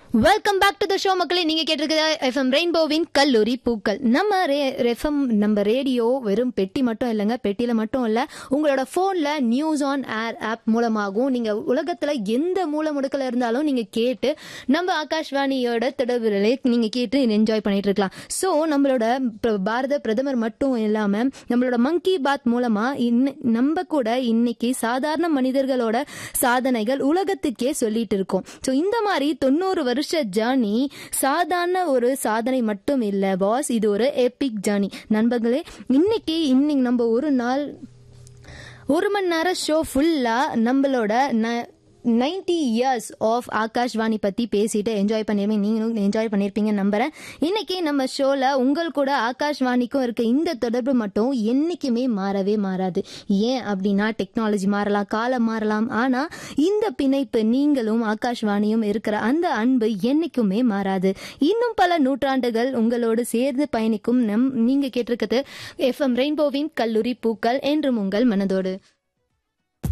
welcome back to the show மக்களே நீங்க கேட்டிருக்கிறது எஃப்எம் ரெயின்போவின் கல்லூரி பூக்கள் நம்ம எஃப்எம் நம்ம ரேடியோ வெறும் பெட்டி மட்டும் இல்லைங்க பெட்டியில மட்டும் இல்ல உங்களோட போன்ல நியூஸ் ஆன் ஏர் ஆப் மூலமாகவும் நீங்க உலகத்துல எந்த மூல முடுக்கல இருந்தாலும் நீங்க கேட்டு நம்ம ஆகாஷ்வாணியோட தொடர்புகளை நீங்க கேட்டு என்ஜாய் பண்ணிட்டு இருக்கலாம் ஸோ நம்மளோட பிர- பாரத பிரதமர் மட்டும் இல்லாம நம்மளோட மங்கி பாத் மூலமா இன்ன- நம்ம கூட இன்னைக்கு சாதாரண மனிதர்களோட சாதனைகள் உலகத்துக்கே சொல்லிட்டு இருக்கோம் ஸோ இந்த மாதிரி தொண்ணூறு வருஷ ஜேர்னி சாதாரண ஒரு சாதனை மட்டும் இல்ல பாஸ் இது ஒரு எபிக் ஜேர்னி நண்பர்களே இன்னைக்கு இன்னைக்கு நம்ம ஒரு நாள் ஒரு மணி நேரம் ஷோ ஃபுல்லா நம்மளோட நைன்டி இயர்ஸ் ஆஃப் ஆகாஷ்வாணி பத்தி பேசிட்டு என்ஜாய் பண்ணிருப்பீங்க நீங்களும் என்ஜாய் பண்ணிருப்பீங்க நம்புறேன் இன்னைக்கு நம்ம ஷோல உங்கள் கூட ஆகாஷ்வாணிக்கும் இருக்க இந்த தொடர்பு மட்டும் என்னைக்குமே மாறவே மாறாது ஏன் அப்படின்னா டெக்னாலஜி மாறலாம் காலம் மாறலாம் ஆனா இந்த பிணைப்பு நீங்களும் ஆகாஷ்வாணியும் இருக்கிற அந்த அன்பு என்னைக்குமே மாறாது இன்னும் பல நூற்றாண்டுகள் உங்களோடு சேர்ந்து பயணிக்கும் நம் நீங்க கேட்டிருக்கிறது எஃப்எம் ரெயின்போவின் கல்லூரி பூக்கள் என்றும் உங்கள் மனதோடு